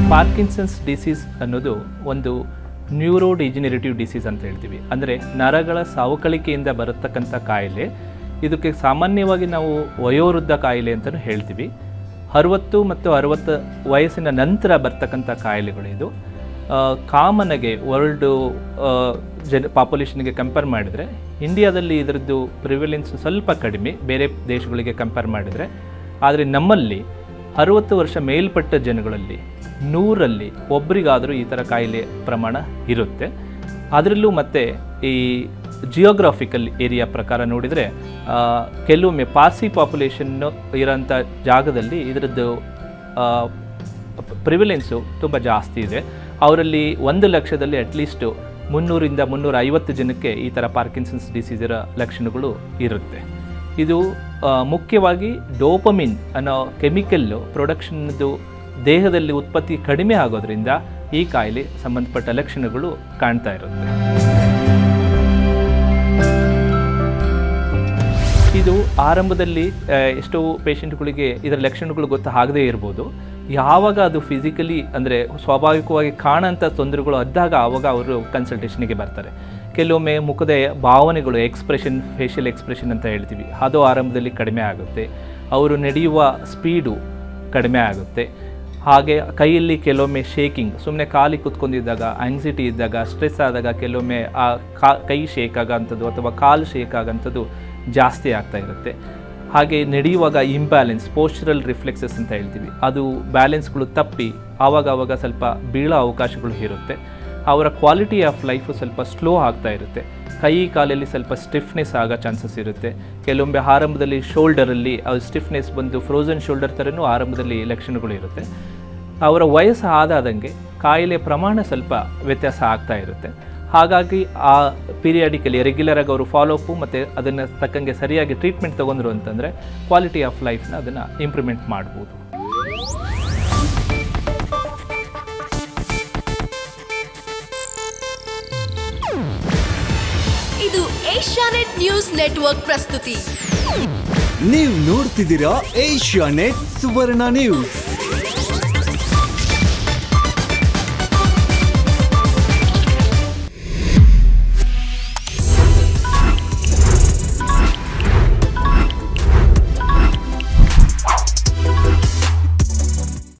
Parkinson's disease ಅನ್ನೋದು ಒಂದು neuro ಡಿಜಿನರೇಟಿವ್ disease ಅಂತ ಹೇಳ್ತೀವಿ ಅಂದರೆ ನರಗಳ ಸವಕಳಿಕೆಯಿಂದ ಬರತಕ್ಕಂಥ ಕಾಯಿಲೆ ಇದಕ್ಕೆ ಸಾಮಾನ್ಯವಾಗಿ ನಾವು ವಯೋವೃದ್ಧ ಕಾಯಿಲೆ ಅಂತಲೂ ಹೇಳ್ತೀವಿ ಅರುವತ್ತು ಮತ್ತು ಅರುವತ್ತು ವಯಸ್ಸಿನ ನಂತರ ಬರ್ತಕ್ಕಂಥ ಕಾಯಿಲೆಗಳು ಇದು ಕಾಮನ್ಗೆ ವರ್ಲ್ಡು ಜನ ಪಾಪ್ಯುಲೇಷನ್ಗೆ ಕಂಪೇರ್ ಮಾಡಿದರೆ ಇಂಡಿಯಾದಲ್ಲಿ ಇದರದ್ದು ಪ್ರಿವಿಲೆನ್ಸ್ ಸ್ವಲ್ಪ ಕಡಿಮೆ ಬೇರೆ ದೇಶಗಳಿಗೆ ಕಂಪೇರ್ ಮಾಡಿದರೆ ಆದರೆ ನಮ್ಮಲ್ಲಿ ಅರುವತ್ತು ವರ್ಷ ಮೇಲ್ಪಟ್ಟ ಜನಗಳಲ್ಲಿ ನೂರಲ್ಲಿ ಒಬ್ಬರಿಗಾದರೂ ಈ ಥರ ಕಾಯಿಲೆ ಪ್ರಮಾಣ ಇರುತ್ತೆ ಅದರಲ್ಲೂ ಮತ್ತು ಈ ಜಿಯೋಗ್ರಾಫಿಕಲ್ ಏರಿಯಾ ಪ್ರಕಾರ ನೋಡಿದರೆ ಆ, ಕೆಲವೊಮ್ಮೆ ಪಾರ್ಸಿ ಪಾಪ್ಯುಲೇಷನ್ನು ಇರೋಂಥ ಜಾಗದಲ್ಲಿ ಇದರದ್ದು ಪ್ರಿವಿಲೆನ್ಸು ತುಂಬ ಜಾಸ್ತಿ ಇದೆ ಅವರಲ್ಲಿ ಒಂದು ಲಕ್ಷದಲ್ಲಿ ಅಟ್ಲೀಸ್ಟು ಮುನ್ನೂರಿಂದ ಮುನ್ನೂರ ಐವತ್ತು ಜನಕ್ಕೆ ಈ ಥರ ಪಾರ್ಕಿನ್ಸನ್ಸ್ ಡಿಸೀಸರ ಲಕ್ಷಣಗಳು ಇರುತ್ತೆ ಇದು ಆ, ಮುಖ್ಯವಾಗಿ ಡೋಪಮಿನ್ ಅನ್ನೋ ಕೆಮಿಕಲ್ಲು ಪ್ರೊಡಕ್ಷನ್ದು ದೇಹದಲ್ಲಿ ಉತ್ಪತ್ತಿ ಕಡಿಮೆ ಆಗೋದ್ರಿಂದ ಈ ಕಾಯಿಲೆ ಸಂಬಂಧಪಟ್ಟ ಲಕ್ಷಣಗಳು ಕಾಣ್ತಾ ಇರುತ್ತೆ ಇದು ಆರಂಭದಲ್ಲಿ ಆ, ಎಷ್ಟೋ ಪೇಷಂಟ್ಗಳಿಗೆ ಇದರ ಲಕ್ಷಣಗಳು ಗೊತ್ತಾಗದೇ ಇರ್ಬೋದು ಯಾವಾಗ ಅದು ಫಿಸಿಕಲಿ ಅಂದರೆ ಸ್ವಾಭಾವಿಕವಾಗಿ ಕಾಣಂಥ ತೊಂದರೆಗಳು ಅದ್ದಾಗ ಆವಾಗ ಅವರು ಕನ್ಸಲ್ಟೇಷನ್ಗೆ ಬರ್ತಾರೆ ಕೆಲವೊಮ್ಮೆ ಮುಖದ ಭಾವನೆಗಳು ಎಕ್ಸ್ಪ್ರೆಷನ್ ಫೇಶಿಯಲ್ ಎಕ್ಸ್ಪ್ರೆಷನ್ ಅಂತ ಹೇಳ್ತೀವಿ ಅದು ಆರಂಭದಲ್ಲಿ ಕಡಿಮೆ ಆಗುತ್ತೆ ಅವರು ನಡೆಯುವ ಸ್ಪೀಡು ಕಡಿಮೆ ಆಗುತ್ತೆ ಹಾಗೆ ಕೈಯಲ್ಲಿ ಕೆಲವೊಮ್ಮೆ ಶೇಕಿಂಗ್ ಸುಮ್ಮನೆ ಖಾಲಿ ಕುತ್ಕೊಂಡಿದ್ದಾಗ ಆಂಗ್ಸಿಟಿ ಇದ್ದಾಗ ಸ್ಟ್ರೆಸ್ ಆದಾಗ ಕೆಲವೊಮ್ಮೆ ಆ ಕಾ ಕೈ ಶೇಕ್ ಆಗೋಂಥದ್ದು ಅಥವಾ ಕಾಲು ಶೇಕ್ ಆಗೋಂಥದ್ದು ಜಾಸ್ತಿ ಆಗ್ತಾ ಇರುತ್ತೆ ಹಾಗೆ ನಡೆಯುವಾಗ ಇಂಬ್ಯಾಲೆನ್ಸ್ ಪೋಸ್ಚರಲ್ ರಿಫ್ಲೆಕ್ಸಸ್ ಅಂತ ಹೇಳ್ತೀವಿ ಅದು ಬ್ಯಾಲೆನ್ಸ್ಗಳು ತಪ್ಪಿ ಆವಾಗ ಆವಾಗ ಸ್ವಲ್ಪ ಬೀಳೋ ಅವಕಾಶಗಳು ಇರುತ್ತೆ ಅವರ ಕ್ವಾಲಿಟಿ ಆಫ್ ಲೈಫು ಸ್ವಲ್ಪ ಸ್ಲೋ ಆಗ್ತಾ ಇರುತ್ತೆ ಕೈ ಕಾಲಲ್ಲಿ ಸ್ವಲ್ಪ ಸ್ಟಿಫ್ನೆಸ್ ಆಗೋ ಚಾನ್ಸಸ್ ಇರುತ್ತೆ ಕೆಲವೊಮ್ಮೆ ಆರಂಭದಲ್ಲಿ ಶೋಲ್ಡರಲ್ಲಿ ಅದು ಸ್ಟಿಫ್ನೆಸ್ ಬಂದು ಫ್ರೋಝನ್ ಶೋಲ್ಡರ್ ಥರನೂ ಆರಂಭದಲ್ಲಿ ಲಕ್ಷಣಗಳು ಇರುತ್ತೆ ಅವರ ವಯಸ್ಸು ಆದಾದಂಗೆ ಕಾಯಿಲೆ ಪ್ರಮಾಣ ಸ್ವಲ್ಪ ವ್ಯತ್ಯಾಸ ಆಗ್ತಾ ಇರುತ್ತೆ ಹಾಗಾಗಿ ಆ ಪೀರಿಯಾಡಿಕಲಿ ರೆಗ್ಯುಲರ್ ಆಗಿ ಅವರು ಫಾಲೋಅಪ್ಪು ಮತ್ತು ಅದನ್ನು ತಕ್ಕಂಗೆ ಸರಿಯಾಗಿ ಟ್ರೀಟ್ಮೆಂಟ್ ತೊಗೊಂಡ್ರು ಅಂತಂದರೆ ಕ್ವಾಲಿಟಿ ಆಫ್ ಲೈಫ್ನ ಅದನ್ನು ಇಂಪ್ರೂವ್ಮೆಂಟ್ ಮಾಡ್ಬೋದು ಇದು ಏಷ್ಯಾನೆಟ್ ನ್ಯೂಸ್ ನೆಟ್ವರ್ಕ್ ಪ್ರಸ್ತುತಿ ನೀವು ನೋಡ್ತಿದ್ದೀರಾ ಏಷ್ಯಾ ನೆಟ್ ಸುವರ್ಣ ನ್ಯೂಸ್